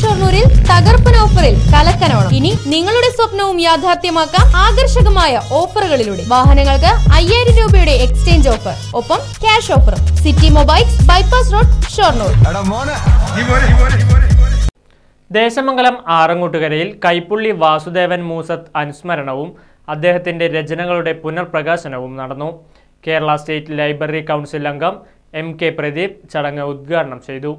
ഷൊർണൂരിൽ തകർപ്പൻ ഓഫറിൽ കലക്കനോണം ഇനി നിങ്ങളുടെ സ്വപ്നവും യാഥാർത്ഥ്യമാക്കാം ആകർഷകമായ ഓഫറുകളിലൂടെ വാഹനങ്ങൾക്ക് അയ്യായിരം രൂപയുടെ എക്സ്ചേഞ്ച് ഓഫർ ഒപ്പം ക്യാഷ് ഓഫറും city mobiles bypass road Shoranur എടാ മോനെ നീ പോരെ നീ പോരെ നീ പോരെ നീ പോരെ ദേശമംഗലം ആറങ്ങോട്ടുകരയിൽ കൈപ്പുള്ളി വാസുദേവൻ മൂസത്ത് അനുസ്മരണവും അദ്ദേഹത്തിന്റെ രചനകളുടെ പുനർപ്രകാശനവും നടന്നു കേരള സ്റ്റേറ്റ് ലൈബ്രറി കൗൺസിൽ അംഗം എം കെ പ്രദീപ് ചടങ്ങ് ഉദ്ഘാടനം ചെയ്തു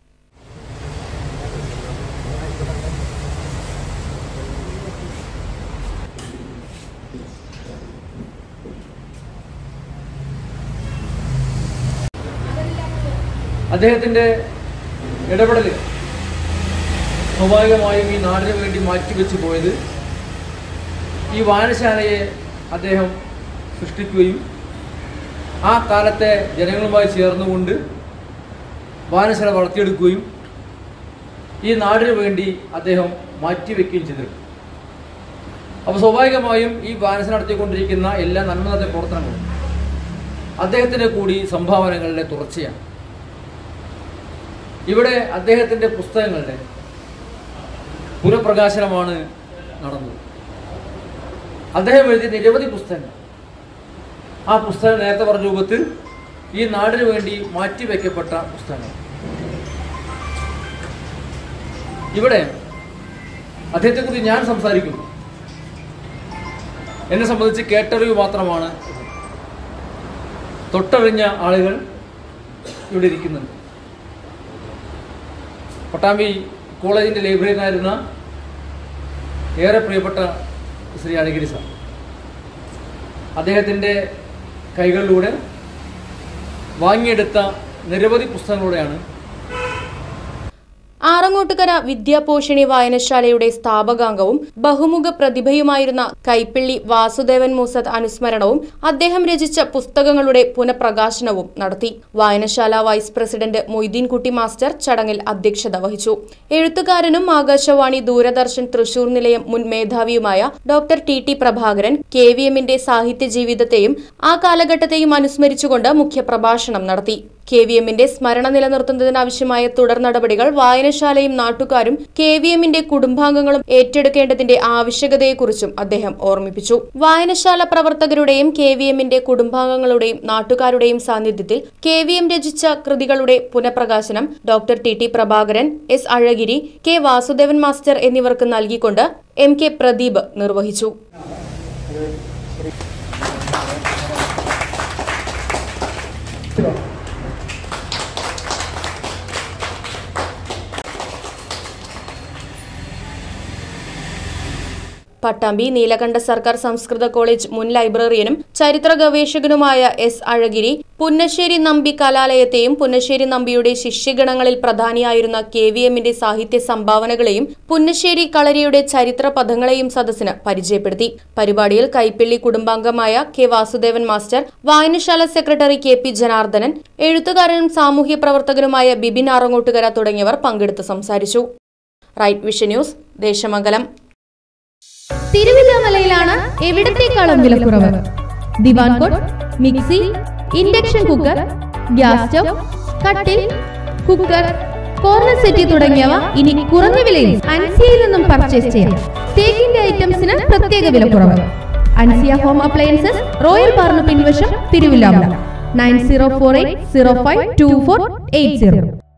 അദ്ദേഹത്തിൻ്റെ ഇടപെടൽ സ്വാഭാവികമായും ഈ നാടിന് വേണ്ടി മാറ്റിവെച്ച് പോയത് ഈ വായനശാലയെ അദ്ദേഹം സൃഷ്ടിക്കുകയും ആ കാലത്തെ ജനങ്ങളുമായി ചേർന്നുകൊണ്ട് വായനശാല വളർത്തിയെടുക്കുകയും ഈ നാടിന് വേണ്ടി അദ്ദേഹം മാറ്റിവെക്കുകയും ചെയ്തിരുന്നു അപ്പോൾ സ്വാഭാവികമായും ഈ വായനശാല നടത്തിക്കൊണ്ടിരിക്കുന്ന എല്ലാ നന്മ നിറഞ്ഞ പ്രവർത്തനങ്ങളും അദ്ദേഹത്തിൻ്റെ കൂടി സംഭാവനകളുടെ തുടർച്ചയാണ് ഇവിടെ അദ്ദേഹത്തിൻ്റെ പുസ്തകങ്ങളുടെ പുനഃപ്രകാശനമാണ് നടന്നത് അദ്ദേഹം എഴുതിയ നിരവധി പുസ്തകങ്ങൾ ആ പുസ്തകം നേരത്തെ പറഞ്ഞ രൂപത്തിൽ ഈ നാടിന് വേണ്ടി മാറ്റിവെക്കപ്പെട്ട പുസ്തകങ്ങൾ ഇവിടെ അദ്ദേഹത്തെക്കുറിച്ച് ഞാൻ സംസാരിക്കുന്നു എന്നെ സംബന്ധിച്ച് കേട്ടറിവ് മാത്രമാണ് തൊട്ടറിഞ്ഞ ആളുകൾ ഇവിടെ ഇരിക്കുന്നുണ്ട് പട്ടാമ്പി കോളേജിൻ്റെ ലൈബ്രറിയനായിരുന്ന ഏറെ പ്രിയപ്പെട്ട ശ്രീ അഴഗിരി സാർ അദ്ദേഹത്തിൻ്റെ കൈകളിലൂടെ വാങ്ങിയെടുത്ത നിരവധി പുസ്തകങ്ങളൂടെയാണ് ആറങ്ങോട്ടുകര വിദ്യാപോഷിണി വായനശാലയുടെ സ്ഥാപകാംഗവും ബഹുമുഖ പ്രതിഭയുമായിരുന്ന കൈപ്പിള്ളി വാസുദേവൻ മൂസത്ത് അനുസ്മരണവും അദ്ദേഹം രചിച്ച പുസ്തകങ്ങളുടെ പുനഃപ്രകാശനവും നടത്തി വായനശാല വൈസ് പ്രസിഡന്റ് മൊയ്തീൻകുട്ടി മാസ്റ്റർ ചടങ്ങിൽ അധ്യക്ഷത വഹിച്ചു എഴുത്തുകാരനും ആകാശവാണി ദൂരദർശൻ തൃശൂർ നിലയം മുൻ മേധാവിയുമായ doctor T T Prabhakaran K V എമ്മിന്റെ സാഹിത്യ ജീവിതത്തെയും ആ കാലഘട്ടത്തെയും അനുസ്മരിച്ചുകൊണ്ട് മുഖ്യപ്രഭാഷണം നടത്തി കെ വി എമ്മിന്റെ സ്മരണ നിലനിർത്തുന്നതിനാവശ്യമായ തുടർ നടപടികൾ വായനശാലയും നാട്ടുകാരും കെ വി എമ്മിന്റെ കുടുംബാംഗങ്ങളും ഏറ്റെടുക്കേണ്ടതിന്റെ ആവശ്യകതയെക്കുറിച്ചും അദ്ദേഹം ഓർമ്മിപ്പിച്ചു വായനശാല പ്രവർത്തകരുടെയും കെ വി എമ്മിന്റെ കുടുംബാംഗങ്ങളുടെയും നാട്ടുകാരുടെയും സാന്നിധ്യത്തിൽ കെ വി എം രചിച്ച കൃതികളുടെ പുനഃപ്രകാശനം doctor T T Prabhakaran S അഴഗിരി കെ വാസുദേവൻ മാസ്റ്റർ എന്നിവർക്ക് നൽകിക്കൊണ്ട് എം കെ പ്രദീപ് നിർവഹിച്ചു പട്ടാമ്പി നീലകണ്ഠ സർക്കാർ സംസ്കൃത കോളേജ് മുൻ ലൈബ്രറിയനും ചരിത്ര ഗവേഷകനുമായ എസ് അഴഗിരി പുന്നശ്ശേരി നമ്പി കലാലയത്തെയും പുന്നശ്ശേരി നമ്പിയുടെ ശിഷ്യഗണങ്ങളിൽ പ്രധാനിയായിരുന്ന കെ വി എമ്മിന്റെ സാഹിത്യ സംഭാവനകളെയും പുന്നശ്ശേരി കളരിയുടെ ചരിത്ര പദങ്ങളെയും സദസ്സിന് പരിചയപ്പെടുത്തി പരിപാടിയിൽ കൈപ്പിള്ളി കുടുംബാംഗമായ കെ വാസുദേവൻ മാസ്റ്റർ വായനശാല സെക്രട്ടറി കെ പി ജനാർദ്ദനൻ എഴുത്തുകാരനും സാമൂഹ്യ പ്രവർത്തകനുമായ ബിബിൻ ആറങ്ങോട്ടുകര തുടങ്ങിയവർ പങ്കെടുത്ത് സംസാരിച്ചു റൈറ്റ് വിഷൻ ന്യൂസ് ദേശമംഗലം തിരുവില്ലാമലയിലാണ് എവിടത്തേക്കാളും വിലക്കുറവ് divan cot mixie induction cooker gas stove കട്ടിൽ കുക്കർ കോർണർ സെറ്റി തുടങ്ങിയവ ഇനി കുറഞ്ഞ വിലയിൽ അൻസിയയിൽ നിന്നും പർച്ചേസ് ചെയ്യാം തേക്കിന്റെ ഐറ്റംസിന് പ്രത്യേക വിലക്കുറവ് അൻസിയ ഹോം അപ്ലയൻസസ് റോയൽ പാർന്ന് പിൻവശം Thiruvilwamala nine zero four eight zero five two four eight zero